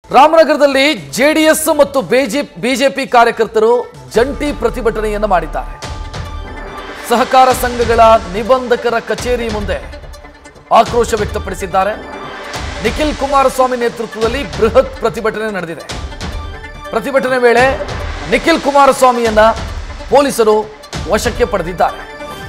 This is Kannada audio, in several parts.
ರಾಮನಗರದಲ್ಲಿ ಜೆಡಿಎಸ್ ಮತ್ತು ಬಿಜೆಪಿ ಕಾರ್ಯಕರ್ತರು ಜಂಟಿ ಪ್ರತಿಭಟನೆಯನ್ನು ಮಾಡಿದ್ದಾರೆ ಸಹಕಾರ ಸಂಘಗಳ ನಿಬಂಧಕರ ಕಚೇರಿ ಮುಂದೆ ಆಕ್ರೋಶ ವ್ಯಕ್ತಪಡಿಸಿದ್ದಾರೆ ನಿಖಿಲ್ ಕುಮಾರಸ್ವಾಮಿ ನೇತೃತ್ವದಲ್ಲಿ ಬೃಹತ್ ಪ್ರತಿಭಟನೆ ನಡೆದಿದೆ ಪ್ರತಿಭಟನೆ ವೇಳೆ ನಿಖಿಲ್ ಕುಮಾರಸ್ವಾಮಿಯನ್ನ ಪೊಲೀಸರು ವಶಕ್ಕೆ ಪಡೆದಿದ್ದಾರೆ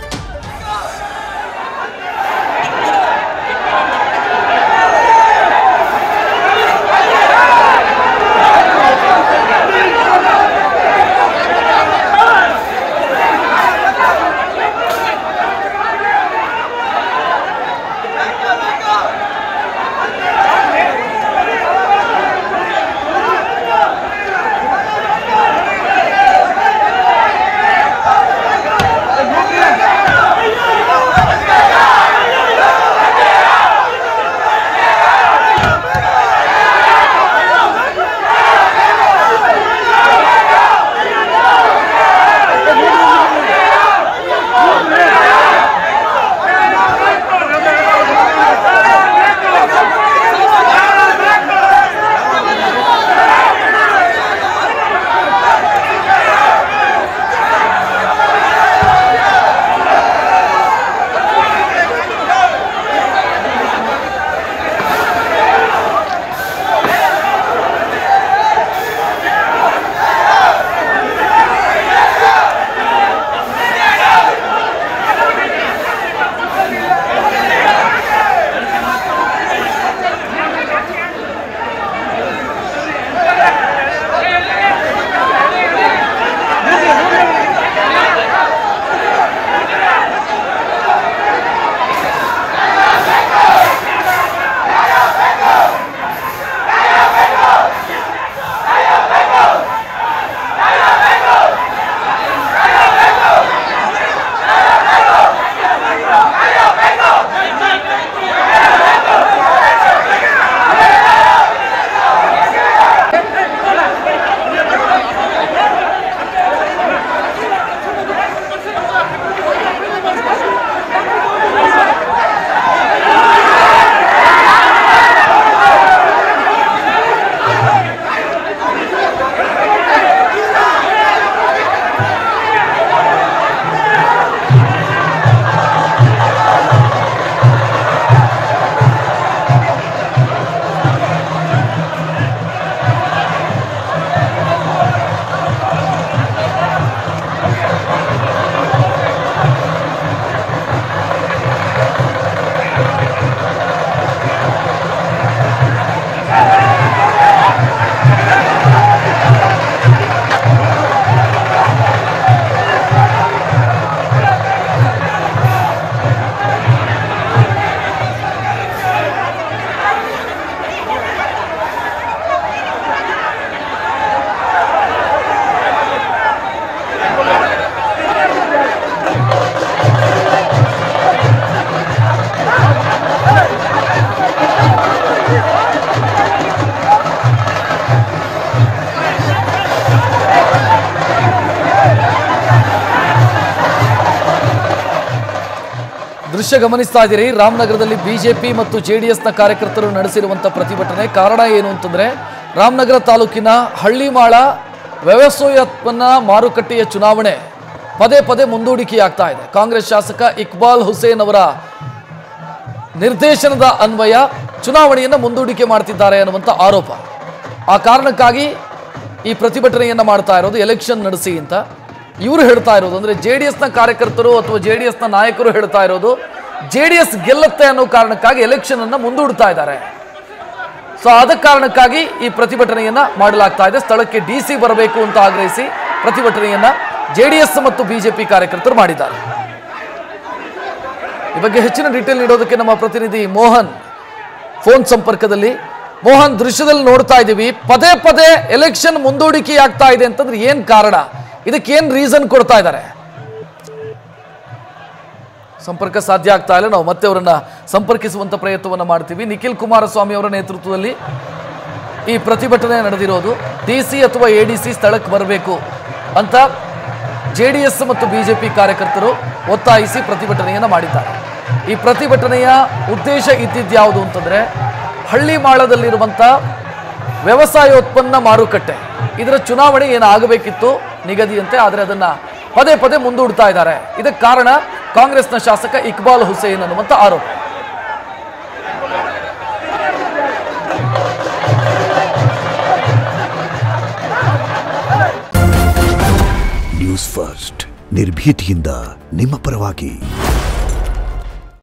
ದೃಶ್ಯ ಗಮನಿಸ್ತಾ ಇದ್ದೀರಿ ರಾಮನಗರದಲ್ಲಿ ಬಿಜೆಪಿ ಮತ್ತು ಜೆಡಿಎಸ್ನ ಕಾರ್ಯಕರ್ತರು ನಡೆಸಿರುವಂಥ ಪ್ರತಿಭಟನೆ ಕಾರಣ ಏನು ಅಂತಂದ್ರೆ ರಾಮನಗರ ತಾಲೂಕಿನ ಹಳ್ಳಿಮಾಳ ವ್ಯವಸಾಯೋತ್ಪನ್ನ ಮಾರುಕಟ್ಟೆಯ ಚುನಾವಣೆ ಪದೇ ಪದೇ ಮುಂದೂಡಿಕೆಯಾಗ್ತಾ ಇದೆ ಕಾಂಗ್ರೆಸ್ ಶಾಸಕ ಇಕ್ಬಾಲ್ ಹುಸೇನ್ ಅವರ ನಿರ್ದೇಶನದ ಅನ್ವಯ ಚುನಾವಣೆಯನ್ನು ಮುಂದೂಡಿಕೆ ಮಾಡ್ತಿದ್ದಾರೆ ಅನ್ನುವಂಥ ಆರೋಪ ಆ ಕಾರಣಕ್ಕಾಗಿ ಈ ಪ್ರತಿಭಟನೆಯನ್ನು ಮಾಡ್ತಾ ಇರೋದು ಎಲೆಕ್ಷನ್ ನಡೆಸಿ ಅಂತ ಇವರು ಹೇಳ್ತಾ ಇರೋದು ಅಂದರೆ ಜೆ ಡಿ ಎಸ್ನ ಕಾರ್ಯಕರ್ತರು ಅಥವಾ ಜೆ ಡಿ ಎಸ್ನ ನಾಯಕರು ಹೇಳ್ತಾ ಇರೋದು ಜೆ ಡಿ ಎಸ್ ಗೆಲ್ಲುತ್ತೆ ಅನ್ನೋ ಕಾರಣಕ್ಕಾಗಿ ಎಲೆಕ್ಷನ್ ಅನ್ನು ಮುಂದೂಡ್ತಾ ಇದ್ದಾರೆ ಸೊ ಆದ ಕಾರಣಕ್ಕಾಗಿ ಈ ಪ್ರತಿಭಟನೆಯನ್ನ ಮಾಡಲಾಗ್ತಾ ಇದೆ ಸ್ಥಳಕ್ಕೆ ಡಿ ಸಿ ಬರಬೇಕು ಅಂತ ಆಗ್ರಹಿಸಿ ಪ್ರತಿಭಟನೆಯನ್ನ ಜೆ ಡಿ ಎಸ್ ಮತ್ತು ಬಿಜೆಪಿ ಕಾರ್ಯಕರ್ತರು ಮಾಡಿದ್ದಾರೆ ಈ ಬಗ್ಗೆ ಹೆಚ್ಚಿನ ಡೀಟೇಲ್ ನೀಡೋದಕ್ಕೆ ನಮ್ಮ ಪ್ರತಿನಿಧಿ ಮೋಹನ್ ಫೋನ್ ಸಂಪರ್ಕದಲ್ಲಿ ಮೋಹನ್ ದೃಶ್ಯದಲ್ಲಿ ನೋಡ್ತಾ ಇದ್ದೀವಿ ಪದೇ ಪದೇ ಎಲೆಕ್ಷನ್ ಮುಂದೂಡಿಕೆ ಆಗ್ತಾ ಇದೆ ಅಂತಂದ್ರೆ ಏನ್ ಕಾರಣ ಇದಕ್ಕೆ ಏನ್ ರೀಸನ್ ಕೊಡ್ತಾ ಇದ್ದಾರೆ ಸಂಪರ್ಕ ಸಾಧ್ಯ ಆಗ್ತಾ ಇಲ್ಲ ನಾವು ಮತ್ತೆ ಅವರನ್ನ ಸಂಪರ್ಕಿಸುವಂತ ಪ್ರಯತ್ನವನ್ನ ಮಾಡ್ತೀವಿ ನಿಖಿಲ್ ಕುಮಾರಸ್ವಾಮಿ ಅವರ ನೇತೃತ್ವದಲ್ಲಿ ಈ ಪ್ರತಿಭಟನೆ ನಡೆದಿರೋದು ಡಿ ಸಿ ಅಥವಾ ಎ ಡಿ ಸಿ ಸ್ಥಳಕ್ಕೆ ಬರಬೇಕು ಅಂತ ಜೆ ಡಿ ಎಸ್ ಮತ್ತು ಬಿಜೆಪಿ ಕಾರ್ಯಕರ್ತರು ಒತ್ತಾಯಿಸಿ ಪ್ರತಿಭಟನೆಯನ್ನು ಮಾಡಿದ್ದಾರೆ ಈ ಪ್ರತಿಭಟನೆಯ ಉದ್ದೇಶ ಇದ್ದಿದ್ದು ಯಾವುದು ಅಂತಂದ್ರೆ ಹಳ್ಳಿ ಮಾಳದಲ್ಲಿರುವಂಥ ವ್ಯವಸಾಯೋತ್ಪನ್ನ ಮಾರುಕಟ್ಟೆ ಇದರ ಚುನಾವಣೆ ಏನು ಆಗಬೇಕಿತ್ತು ನಿಗದಿಯಂತೆ ಆದರೆ ಅದನ್ನ ಪದೇ ಪದೇ ಮುಂದೂಡ್ತಾ ಇದ್ದಾರೆ ಇದಕ್ಕೆ ಕಾರಣ ಕಾಂಗ್ರೆಸ್ನ ಶಾಸಕ ಇಕ್ಬಾಲ್ ಹುಸೇನ್ ಅನ್ನುವಂಥ ಆರೋಪ ನ್ಯೂಸ್ ಫಸ್ಟ್ ನಿರ್ಭೀತಿಯಿಂದ ನಿಮ್ಮ ಪರವಾಗಿ